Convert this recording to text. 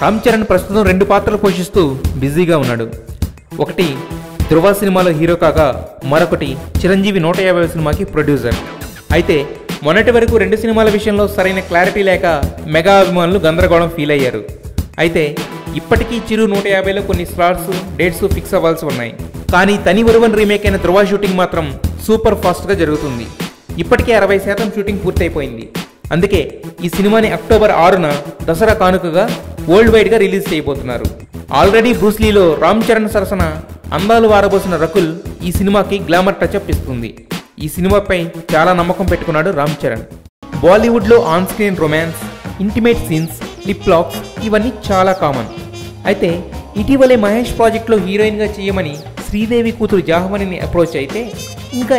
రామ్ చరణ్ ప్రస్తుతం రెండు పాత్రలు పోషిస్తూ బిజీగా ఉన్నాడు ఒకటి ధృవ సినిమాలో హీరో కాగా మరొకటి చిరంజీవి నూట యాభై సినిమాకి ప్రొడ్యూసర్ అయితే మొన్నటి వరకు రెండు సినిమాల విషయంలో సరైన క్లారిటీ లేక మెగా అభిమానులు గందరగోళం ఫీల్ అయ్యారు అయితే ఇప్పటికీ చిరు నూట యాభైలో కొన్ని స్లాట్స్ డేట్స్ ఫిక్స్ అవ్వాల్సి ఉన్నాయి కానీ తని వరువన్ రీమేక్ అయిన ధృవ షూటింగ్ మాత్రం సూపర్ ఫాస్ట్గా జరుగుతుంది ఇప్పటికే అరవై శాతం షూటింగ్ పూర్తయిపోయింది అందుకే ఈ సినిమాని అక్టోబర్ ఆరున దసరా కానుకగా వరల్డ్ వైడ్గా రిలీజ్ చేయబోతున్నారు ఆల్రెడీ బ్రూస్లీలో రామ్ చరణ్ సరసన అందాలు వారబోసిన రకుల్ ఈ సినిమాకి గ్లామర్ టచ్అప్ ఇస్తుంది ఈ సినిమాపై చాలా నమ్మకం పెట్టుకున్నాడు రామ్ చరణ్ బాలీవుడ్లో on screen romance intimate scenes lip locks ఇవన్నీ చాలా కామన్ అయితే ఇటీవలే మహేష్ ప్రాజెక్ట్లో హీరోయిన్గా చేయమని శ్రీదేవి కూతురు జాహ్వనిని అప్రోచ్ అయితే ఇంకా